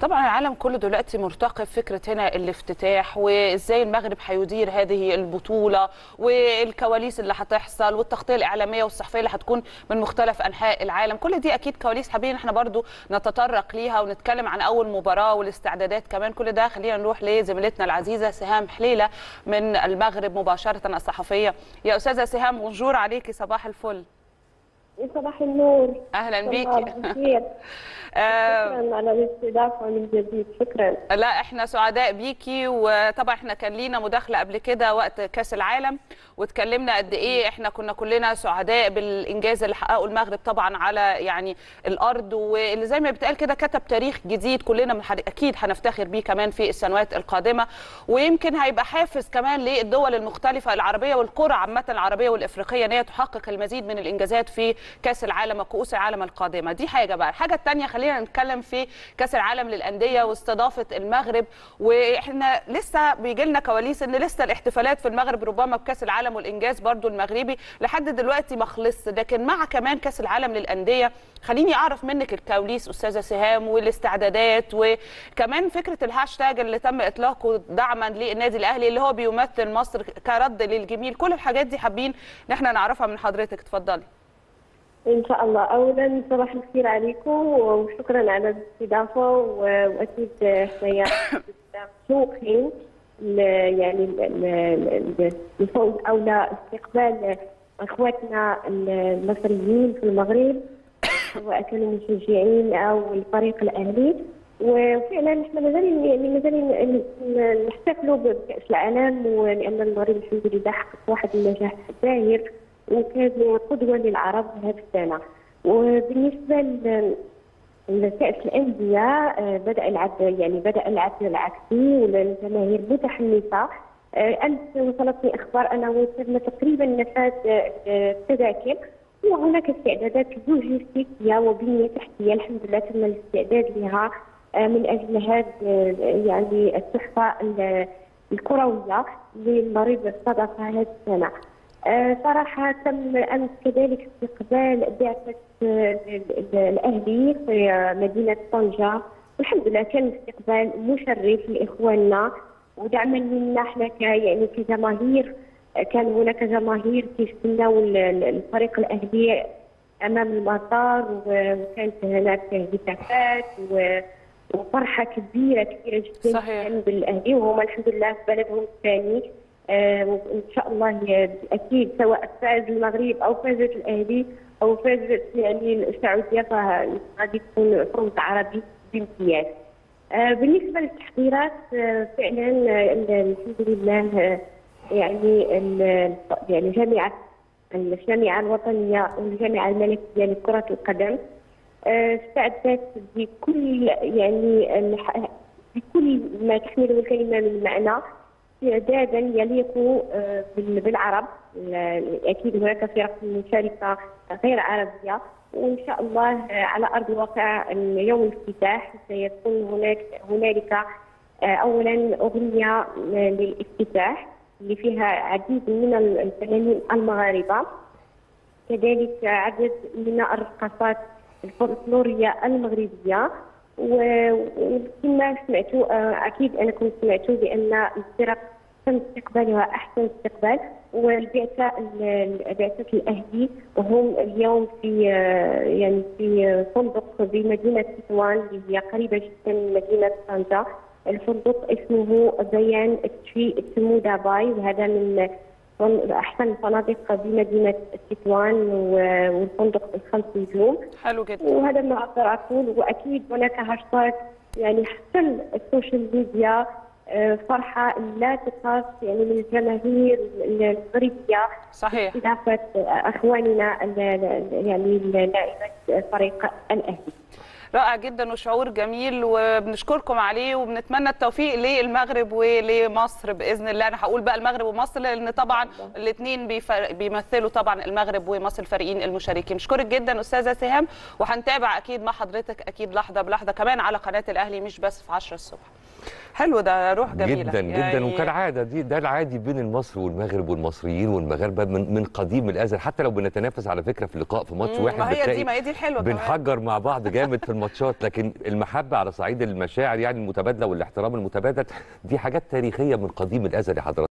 طبعا العالم كله دلوقتي مرتقب فكره هنا الافتتاح وازاي المغرب هيدير هذه البطوله والكواليس اللي هتحصل والتغطيه الاعلاميه والصحفيه اللي هتكون من مختلف انحاء العالم كل دي اكيد كواليس حابين احنا برضو نتطرق ليها ونتكلم عن اول مباراه والاستعدادات كمان كل ده خلينا نروح لزميلتنا العزيزه سهام حليله من المغرب مباشره الصحفيه يا استاذه سهام بونجور عليكي صباح الفل صباح النور اهلا بيكي بخير شكرا على الاستضافه من جديد شكرا لا احنا سعداء بيكي وطبعا احنا كان لينا مداخله قبل كده وقت كاس العالم واتكلمنا قد ايه احنا كنا كلنا سعداء بالانجاز اللي حققه المغرب طبعا على يعني الارض واللي زي ما بيتقال كده كتب تاريخ جديد كلنا من اكيد هنفتخر بيه كمان في السنوات القادمه ويمكن هيبقى حافز كمان للدول المختلفه العربيه والقرى عامه العربيه والافريقيه ان هي تحقق المزيد من الانجازات في كاس العالم وكؤوس العالم القادمه دي حاجه بقى الحاجه الثانيه خلينا نتكلم في كاس العالم للانديه واستضافه المغرب واحنا لسه بيجي لنا كواليس ان لسه الاحتفالات في المغرب ربما بكاس العالم والانجاز برضو المغربي لحد دلوقتي ما خلص لكن مع كمان كاس العالم للانديه خليني اعرف منك الكواليس استاذه سهام والاستعدادات وكمان فكره الهاشتاج اللي تم اطلاقه دعما للنادي الاهلي اللي هو بيمثل مصر كرد للجميل كل الحاجات دي حابين ان احنا نعرفها من حضرتك اتفضلي ان شاء الله اولا صباح الخير عليكم وشكرا على الاستضافه واكيد احنا مشوقين يعني الفوز او لا استقبال اخواتنا المصريين في المغرب سواء كانوا مشجعين او الفريق الاهلي وفعلا احنا مازال يعني مازال نحتفلوا بكاس العالم ولان المغرب الحمد لله حقق واحد النجاح باهر وكان قدوه للعرب هذه السنه وبالنسبه لكاس الانديه بدا العد يعني بدا العد العكسي والجماهير متحمسه امس وصلتني اخبار ان وصلنا تقريبا نفاذ التذاكر وهناك استعدادات لوجستيكيه وبنيه تحتيه الحمد لله تم الاستعداد لها من اجل هذه يعني التحفه الكرويه للمريض استضافها هذه السنه. صراحة تم أمس كذلك استقبال بعثة الأهلي في مدينة طنجة والحمد لله كان استقبال مشرف لإخواننا ودعما منا احنا يعني كجماهير كان هناك جماهير كيستناو الفريق الأهلي أمام المطار وكانت هناك هتافات وفرحة كبيرة كبيرة جدا صحيح. بالأهلي وهم الحمد لله في بلدهم الثاني وان شاء الله اكيد سواء فاز المغرب او فازت الاهلي او فازت يعني السعوديه فغادي تكون فوز عربي بامتياز. بالنسبه للتحضيرات فعلا الحمد لله يعني يعني جامعه الجامعه الوطنيه والجامعه الملكيه لكره القدم استعدت بكل يعني بكل ما تحمله الكلمه من معنى استعدادا يليق بالعرب اكيد هناك فرق مشاركه غير عربيه وان شاء الله على ارض الواقع يوم الافتتاح سيكون هناك هنالك اولا اغنيه للافتتاح اللي فيها عديد من الفنانين المغاربه كذلك عدد من الرقصات الفولكلوريه المغربيه وكما سمعتوا اكيد انكم سمعتوا بان الفرق تم استقبالها احسن استقبال والبعثه بعثه الاهلي وهم اليوم في يعني في فندق بمدينه تطوان اللي هي قريبه جدا من مدينه طنجه الفندق اسمه بيان تشي تمو داباي وهذا من احسن الفنادق بمدينه تطوان والفندق الخمس نجوم حلو جدا وهذا ما اقدر اقول واكيد هناك هاشتاج يعني حتى السوشيال ميديا فرحه لا تقاس يعني من الجماهير المغربيه صحيح اضافه اخواننا يعني لاعبات فريق الاهلي رائع جدا وشعور جميل وبنشكركم عليه وبنتمنى التوفيق للمغرب ولمصر باذن الله انا هقول بقى المغرب ومصر لان طبعا الاثنين بيمثلوا طبعا المغرب ومصر الفريقين المشاركين بشكرك جدا استاذه سهام وهنتابع اكيد مع حضرتك اكيد لحظه بلحظه كمان على قناه الاهلي مش بس في 10 الصبح حلو ده روح جميله جدا جدا يعني وكالعاده دي ده العادي بين المصري والمغرب والمصريين والمغاربه من, من قديم الازل حتى لو بنتنافس على فكره في اللقاء في ماتش مم، واحد ما هي دي بتلاقي ما هي دي الحلوه كمان. بنحجر مع بعض جامد في الماتشات لكن المحبه على صعيد المشاعر يعني المتبادله والاحترام المتبادل دي حاجات تاريخيه من قديم الازل يا حضرتك